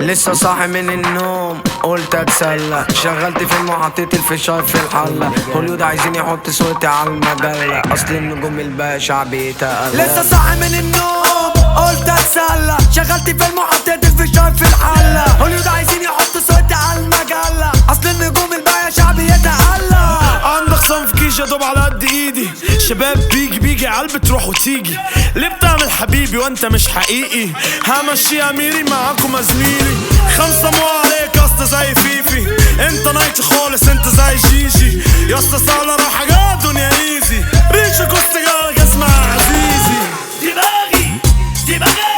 لسه صاحي من النوم قلت اتسلى شغلت فيلم وحطيت الفشار في الحلة هوليود عايزين يحط صوتي على المجلة اصل النجوم الباقي شعبي يتقل لسه صاحي من النوم قلت اتسلى شغلت فيلم وحطيت الفشار في الحلة هوليود عايزين يحطوا صوتي على المجلة اصل النجوم الباقية شعبي يتقلى عندك صنف كيش يا دوب على قد ايدي شباب بيجي بيجي عالبة تروح وتيجي ليه بتعمل حبيبي وانت مش حقيقي همشي اميري معاكم يا زميلي خمسة مو عليك يا اسطى زي فيفي انت نايتي خالص انت زي جيجي يا اسطى سهلة رايحة جاية دنيا ايزي ريشة كوست جالك اسمها عزيزي دماغي دماغي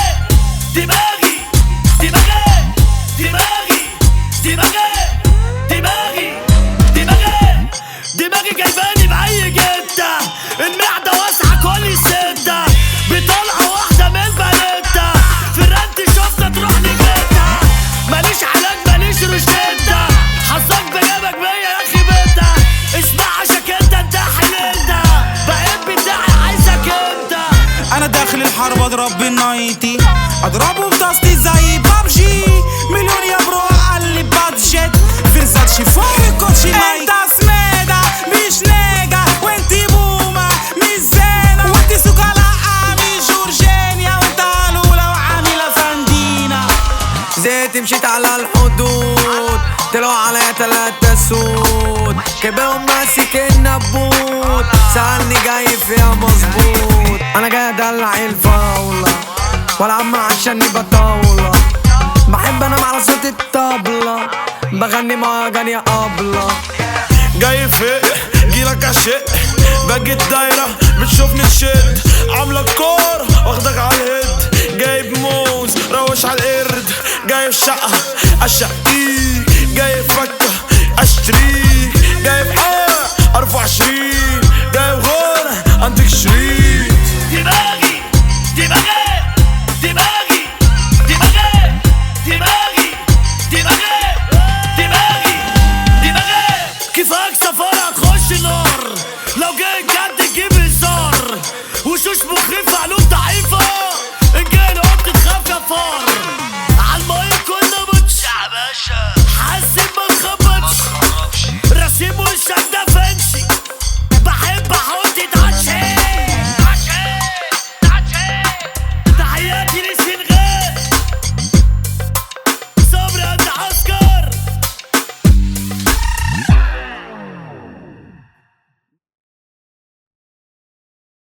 دماغي دماغي دماغي دماغي دماغي دماغي دماغي جايباني بأي جدة المعدة واسعة كل ستة بطلعة واحدة من البلدة فرنتي شفتها تروح لجدة ماليش علاج ماليش روشتة حظك بجابك بيا يا اخي بنتة اسمع عشان انت انت حللتة بقيت بتاعي عايزك انت انا داخل الحرب اضرب بالنايتي اضربه بطاستي زي بابجي مليون يا برو علي بادجت فيرزاتشي فوق الكوتشي انت سميدة مش نيجا وانتي بومة مش زينة وانتي سوكالا مش جورجينيا وانت لولا وعاملة فاندينا زيت مشيت على الحدود طلعوا عليا تلاتة سود كبرهم ماسك النبوت سألني جاي فيها مظبوط انا جاي ادلع الفاولة والعب مع عشاني بطاولة بحب انام على صوت الطبلة بغني مهرجان يا أبلة جاي فيق جيلك عشق باجي الدايرة بتشوفني تشد عاملة كورة واخدك على الهيد جايب موز روش على القرد جايب شقة اشقيك جايب فكة اشتريك جايب حق ارفع عشرين جايب غنى انتك شريك دماغي دماغي دماغي دماغي دماغي دماغي دماغي دماغي كيفك سفارة هتخش نار لو جاي جد تجيب هزار وشوش مخيفة